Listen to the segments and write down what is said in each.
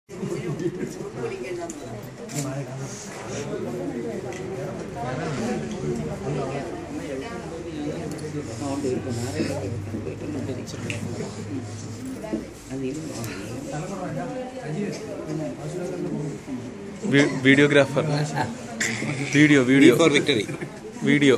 Videographer video video for victory video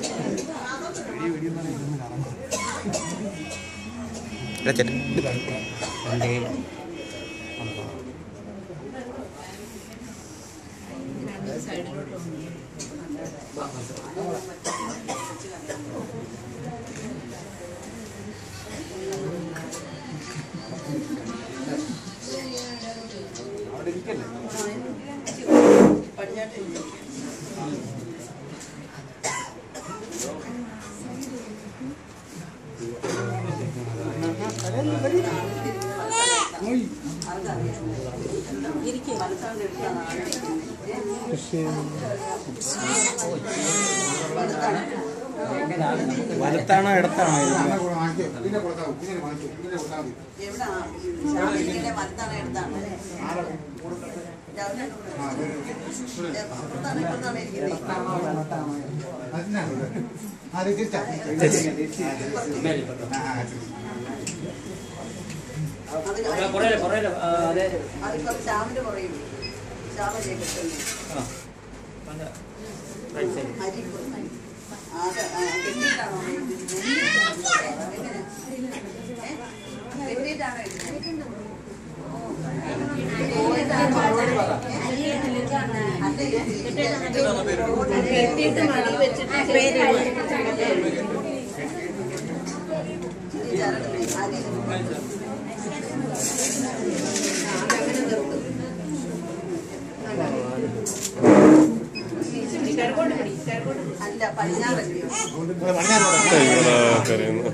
വലത്താണോ ഇടത്താണോ എവിടാ ശാന്തിന്റെ വലുതാണ് എടുത്താണ് പുറത്താണ് ഇപ്പുറത്താണ് ഇരിക്കുന്നത് അതിപ്പോ ശ്യാമിന്റെ പുറകിൽ ശ്യാമ ചെയ്തിട്ടുണ്ട് അരി അത് കെട്ടിയിട്ടാണോ കെട്ടിയിട്ടാണോ കെട്ടിയിട്ട് മണി വെച്ചിട്ട് പേര് അല്ല പടിഞ്ഞാറല്ലയോ കരയുന്നു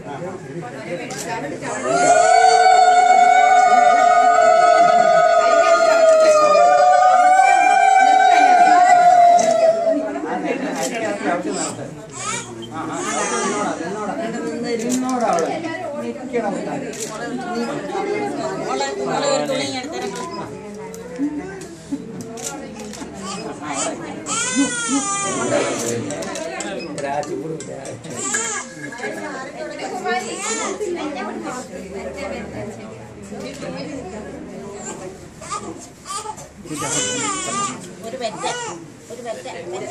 ഒരു വെറ്റ ഒരു വെറ്റ വെറ്റ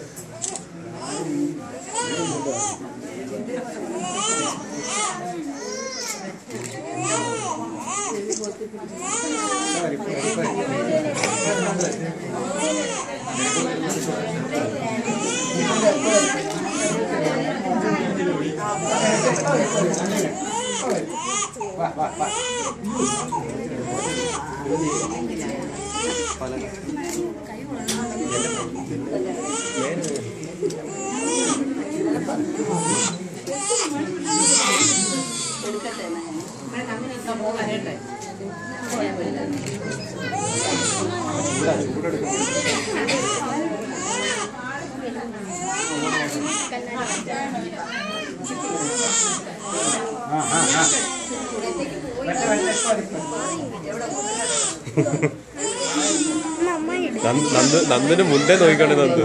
നന്ദ് നന്ദ് നന്ദിന് മുന്നേ നോക്കിക്കണ്ടേ നന്ദ്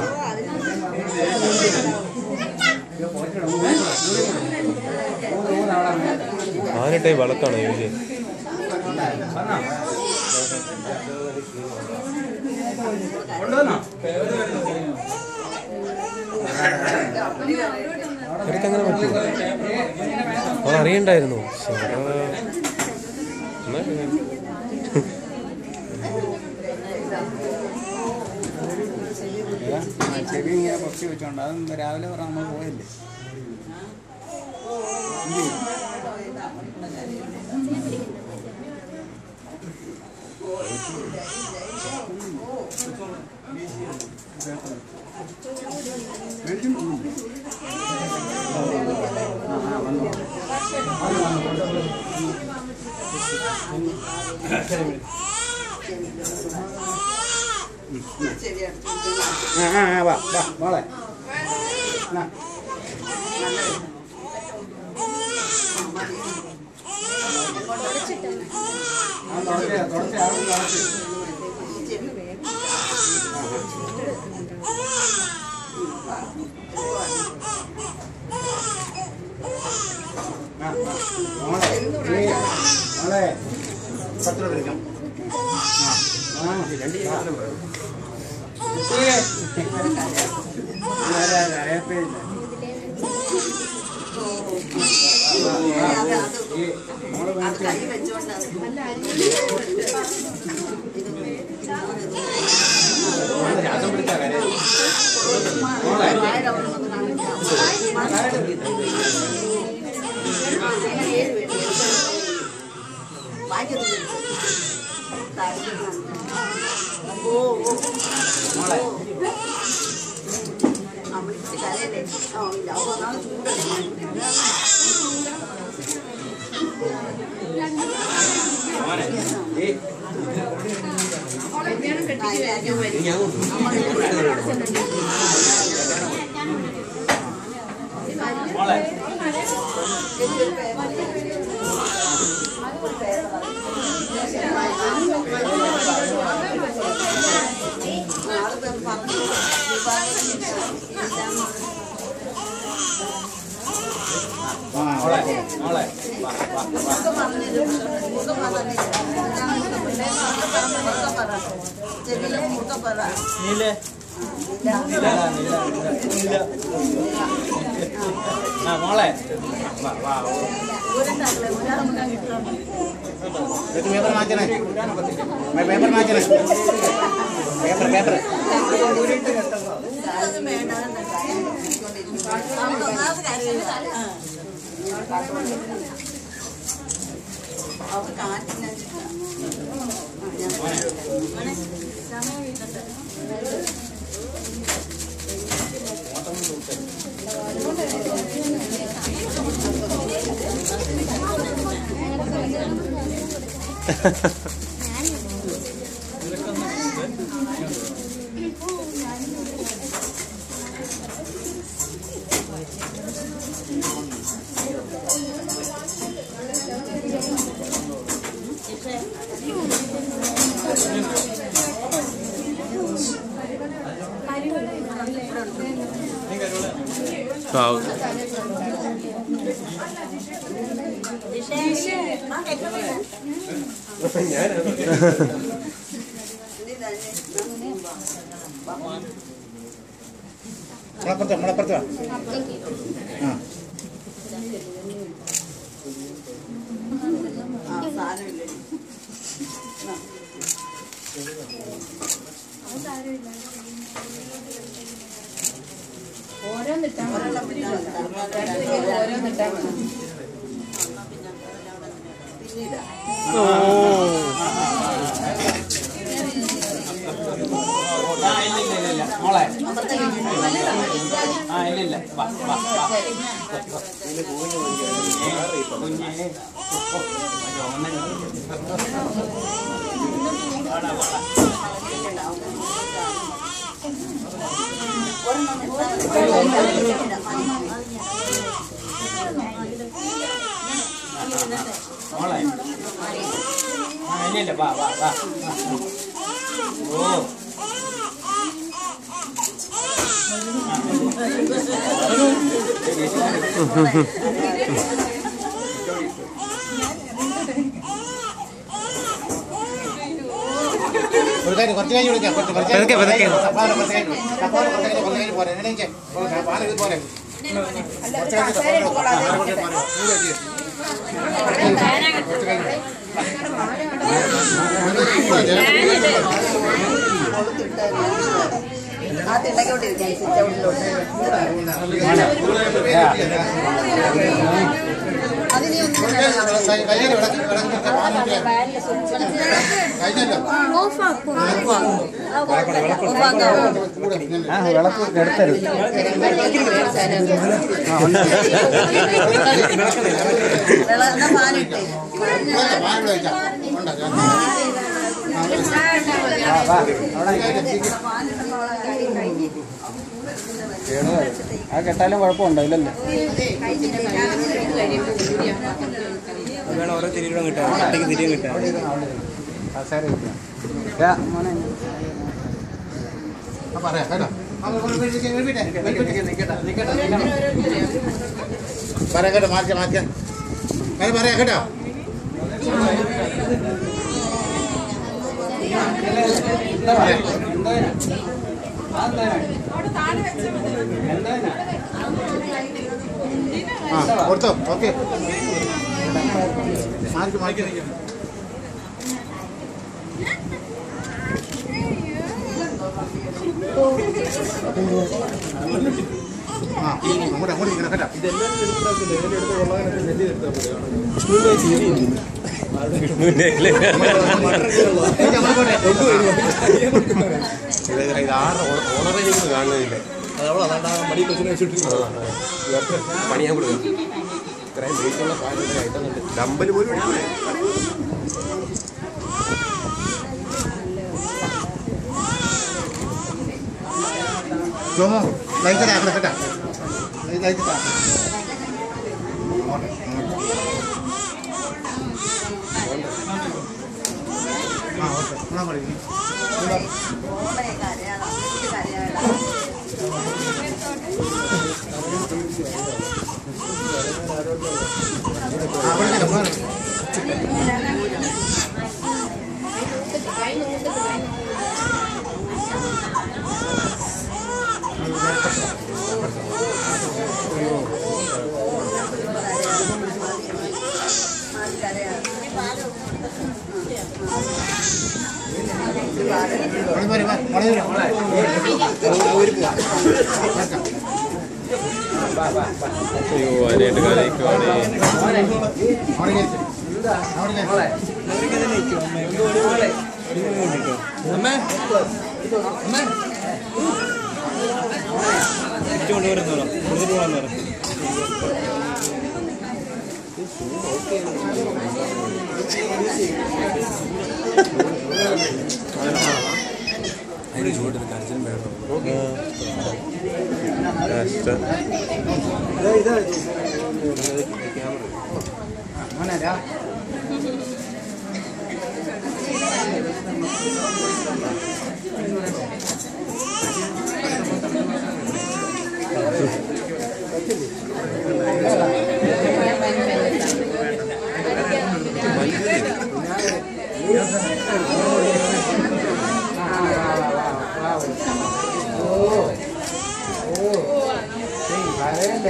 ആനട്ടെ വളത്താണോ യോജി എനിക്കങ്ങനെ പറ്റുമോ അവൻ അറിയണ്ടായിരുന്നു ശ്ശെ, എന്നാ ചെവി ഇങ്ങനെ പൊക്കി വെച്ചോണ്ട് അതും രാവിലെ പറഞ്ഞ നമ്മൾ പോയല്ലേ ചെവി അടുത്ത് ആ ആ ആ, വാ വാ മോളെ എന്നാ. ആ, തുടച്ച് തുടച്ച് അവിടെ തുടച്ച് അത് അത് അത് കൈ വെച്ചോണ്ട് അത് ശ്വാസം പിടിച്ചാ കാര്യം വായുടെ അവിടെ നിന്ന് കാണിക്കാം. ഏഴ് പേര്. വായിക്കത്തില്ല. ഓ ഓ മോളെ അമ്മച്ചി കരയല്ലേ ആ ഇല്ല അപ്പോൾ ഒന്നാമത് ചൂടല്ലേ മോനെ ഈ മോളെ മോളെ മോളെ വാ വാ വാ നീലേ നീല നീല നീല ആ മോളെ വാ വാ ഇത് പേപ്പർ മാറ്റണേ പേപ്പർ മാറ്റണേ പേപ്പർ പേപ്പർ അവർ കാറ്റില്ല പാവം. മുളപ്പുറത്ത് മുളപ്പുറത്ത് വാ ആ ആ സാരമില്ല പിന്നീട് ആ ഇല്ല ഇല്ല ഇല്ല ഇല്ല മോളെ ആ ഇല്ല ഇല്ല വാ വാ വാ കുഞ്ഞേ ഓ ചുമന്ന വാടാ വാടാ മോളെ ആ ഇല്ല ഇല്ല വാ വാ വാ ഓ ഒരു കാര്യം കുറച്ച് കഴിഞ്ഞ് വിളിക്കാം കുറച്ച് കുറച്ച് പതുക്കെ, പതുക്കെ. സപ്പാറ് കുറച്ച് കഴിഞ്ഞ് സപ്പാറ് കുറച്ച് കഴിഞ്ഞ് കുറച്ച് കഴിഞ്ഞ് പോരെ എണീക്ക് പാല് ഇത് പോരെ കുറച്ച് കഴിഞ്ഞ് സപ്പാറ് പോരെ. ആ, കുറച്ച് പോരെ. ഇങ്ങ് വെച്ച്. കുറച്ച് കഴിഞ്ഞ്. ആ തിണ്ടക്കോട്ടിരിക്കാം സിറ്റ് ഔട്ടിലോട്ട് അതിനി ഒന്നും കൈ- കയ്യില് വിളക്ക് വിളക്ക് നിർത്തി പാല് ഊറ്റിയാ. കഴിഞ്ഞല്ലോ കൂടെ ഇങ്ങനെ. വിളക്ക് എടുത്തരുത് വെള്ളം പാലിട്ടേ ഇവിടുത്തെ പാല് വെച്ചാ. ഉണ്ടോ? ആ കെട്ടാലും കുഴപ്പമുണ്ടോ ഇല്ലല്ലോ വേണം ഓരോ തിരികളും കിട്ടാൻ ഒറ്റയ്ക്ക് തിരിയും കിട്ടാൻ ആ, പറയാം കേട്ടോ ആ, വിളിപ്പിക്ക്, വിളിപ്പിക്ക്, വിളിപ്പിക്ക്. പറയാം കേട്ടോ മാറ്റാം മാറ്റാം അത് പറയാം കേട്ടോ എന്താ പറയാ എന്തോനാ എന്തോനാ ആ കൊടുത്തോ ഓക്കെ മാറിക്ക് മാറിക്ക് ആ അങ്ങോട്ട് അങ്ങോട്ട് ഇരിക്കണം കേട്ടോ എനിക്ക് അങ്ങോട്ട് പോട്ടെ. ഇത് ആറ് ഓണറെ കാണുന്നില്ല പണിയാൻ കൊടുക്കും ഇത്രയും വെയിറ്റുള്ള സാധനം ആയിട്ടുണ്ട് ഡമ്പല് പോലും എടുക്കൂലേ? ജോമോ ലൈറ്റ് ഇടാ അങ്ങോട്ട് കേട്ടോ ലൈറ്റ് ഇട്ടാ അങ്ങോട്ട് അങ്ങോട്ട് ആ ഓക്കെ എന്നാ പറയും മോളെ കരയാടാ ഇത് കരയാടാ ആ അവിടെ ഇരിക്കാം, പോരെ. മാറി കരയാടാ മോളെ പോരെ, വാ, മോളെ വരൂ. അയ്യോ അതിനായിട്ട് കലയിക്കുവാണേ അവിടെ കയറ്റി. അവിടെ കയറ്റി. അതിന് ചൂട് കരച്ചിലും വേണം കഷ്ടം മോനെ ദാ. കരയണ്ടേ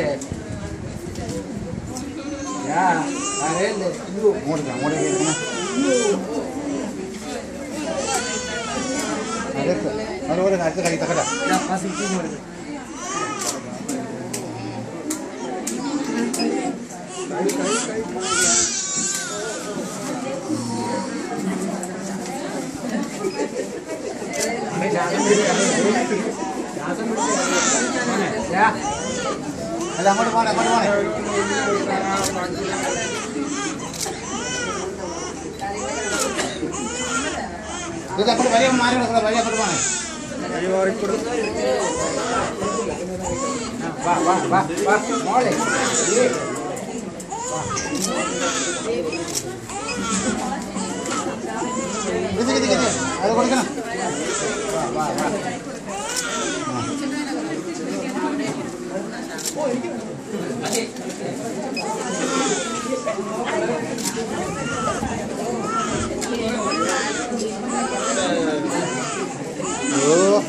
യാ കരയണ്ടേ അങ്ങോട്ട് ദാ, അങ്ങോട്ട് കയറ്റി. അകത്ത്. അതുപോലെ അടുത്ത കൈ തകരാ യാ അല്ല അങ്ങോട്ട് പോണേ അങ്ങോട്ട് പോണേ ഇത് അങ്ങോട്ട് വഴി മാറി കിടക്കണം വഴി അങ്ങോട്ട് പോണേ വാ വാ വാ വാ മോളെ ഇത് ഇത് ഇത് അത് കൊടുക്കണം ഓ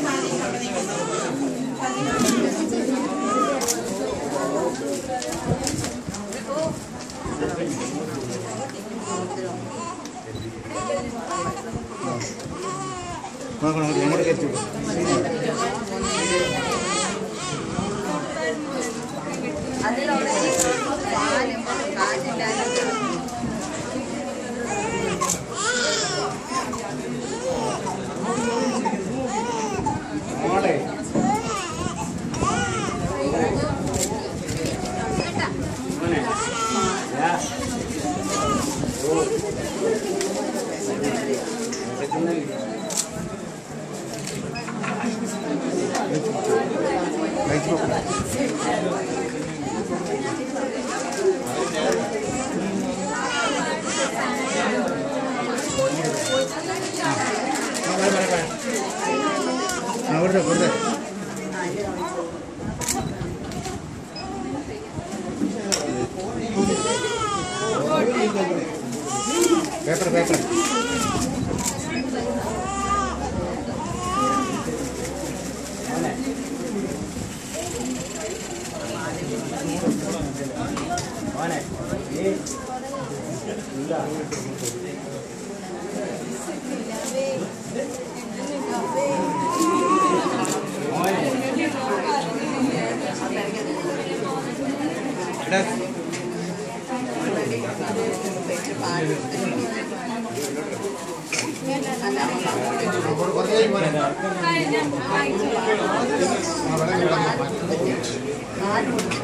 നോക്കണം അങ്ങോട്ട് അങ്ങോട്ട് കയറ്റി വിടും അതിലുള്ള പാലും കാറ്റില്ലാതെ മോളെ മോനെ യാ ഓ ലൈറ്റ് നോക്കണം ആ കൊടുത്തേ കൊടുത്തേ പേപ്പർ പേപ്പർ കുറച്ച് കഴിഞ്ഞ് പോരെ ആ, വെള്ളം കുടിക്കാം.